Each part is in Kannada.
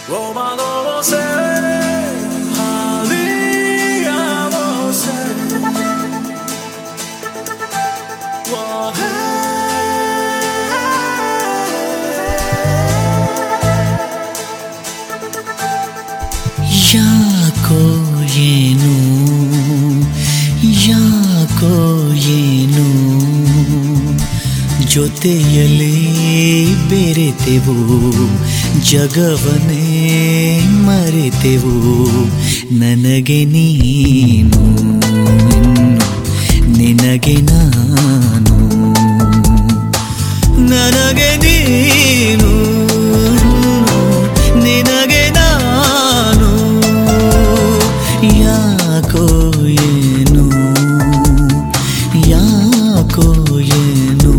Robado você, alia você. ಯಾಕೋ ಏನು ಯಾಕೋ ಏನು ಜೊತೆಯಲ್ಲೇ ಬೆರೆತೆವು ಜಗವನ್ನೇ ಮರೆತೆವು ನನಗೆ ನೀನು ಇನ್ನು ನಿನಗೆ ನಾನು ನನಗೆ ನೀನು ನಿನಗೆ ನಾನು ಯಾಕೋ ಏನು ಯಾಕೋ ಏನು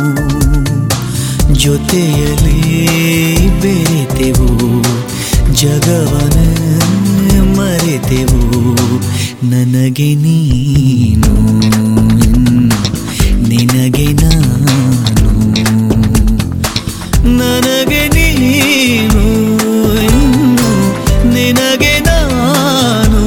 ಜೊತೆಯಲ್ಲಿ ಬೆರೆತೆವು ಜಗವನ ಮರೆತೆವು ನನಗೆ ನೀನು ಇನ್ನು ನಿನಗೆ ನಾನು ನನಗೆ ನೀನು ಇನ್ನು ನಿನಗೆ ನಾನು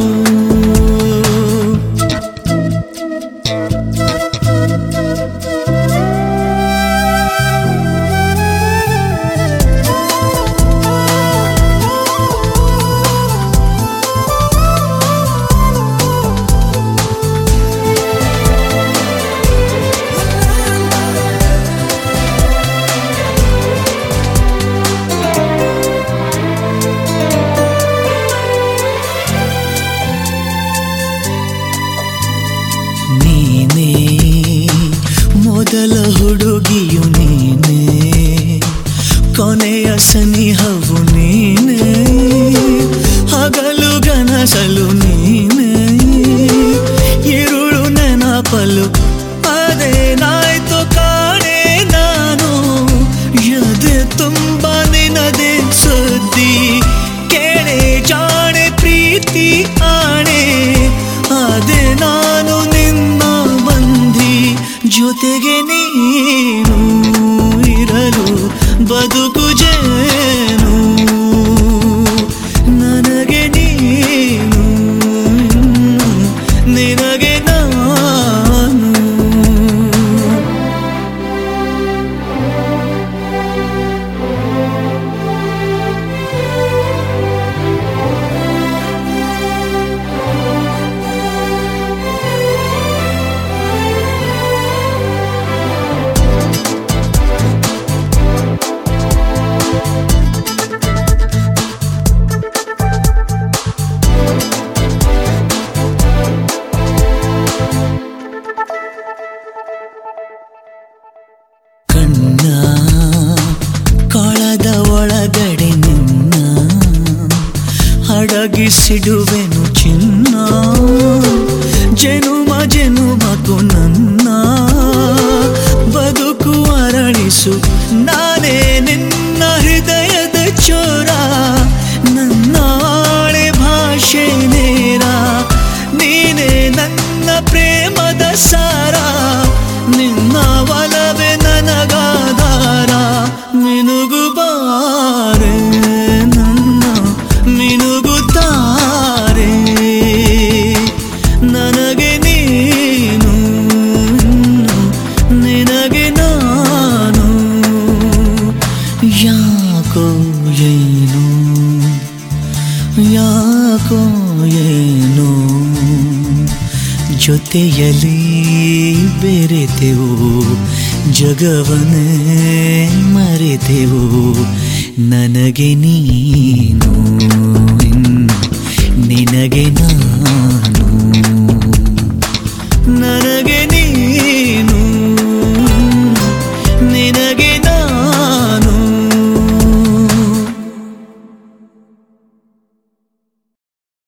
ನೀನೇ ಮೊದಲ ಹುಡುಗಿಯು ನೀನೇ ಕೊನೆಯ ಸನಿಹವು ನೀನೇ ಹಗಲು ಗನಸಲು ನೀನೇ ಇರುಳು ನೆನಪಲು ಅದೇನಾಯ್ತು ಕಾಣೆ ನಾನು ಎದೆ ತುಂಬ ನಿನದೆ ಸುದ್ದಿ ಕೇಳೆ ಜಾಣೆ ಪ್ರೀತಿ ಆಣೆ ಅದೇ ನಾನು ನಿನ್ನ ಬಂದಿ ಜೊತೆಗೆ ನೀನು ಇರಲು ಬದುಕು ಜೇನು ನನಗೆ ನೀನು ನಿನಗೆ ನಾನು ಕಣ್ಣ ಕೊಳದ ಒಳಗಡೆ ನಿನ್ನ ಅಡಗಿಸಿಡುವೆನು ಚಿನ್ನ ಜನುಮ ಜನುಮಕು ನನ್ನ ಬದುಕು ಅರಳಿಸು ನಾನೇ ನಿನ್ನ ಹೃದಯದ ಚೋರ ನನ್ನ ಆಳೆ ಭಾಷೆ ನೇರ ನೀನೇ ನನ್ನ ಪ್ರೇಮದ ಸಾರ ನಿನ್ನ ಒಲವೇ ನನಗಾಧಾರ ಮಿನುಗುಬಾರೆ ನನ್ನ ಮಿನುಗುತ್ತಾರೆ ನನಗೆ ನೀನು ಇನ್ನು ನಿನಗೆ ನಾನು ಯಾಕೋ ಏನು ಯಾಕೋ ಏನು ಜೊತೆಯಲ್ಲಿ ಬೆರೆತೆವು ಜಗವನ್ನೇ ಮರೆತೆವು ನನಗೆ ನೀನು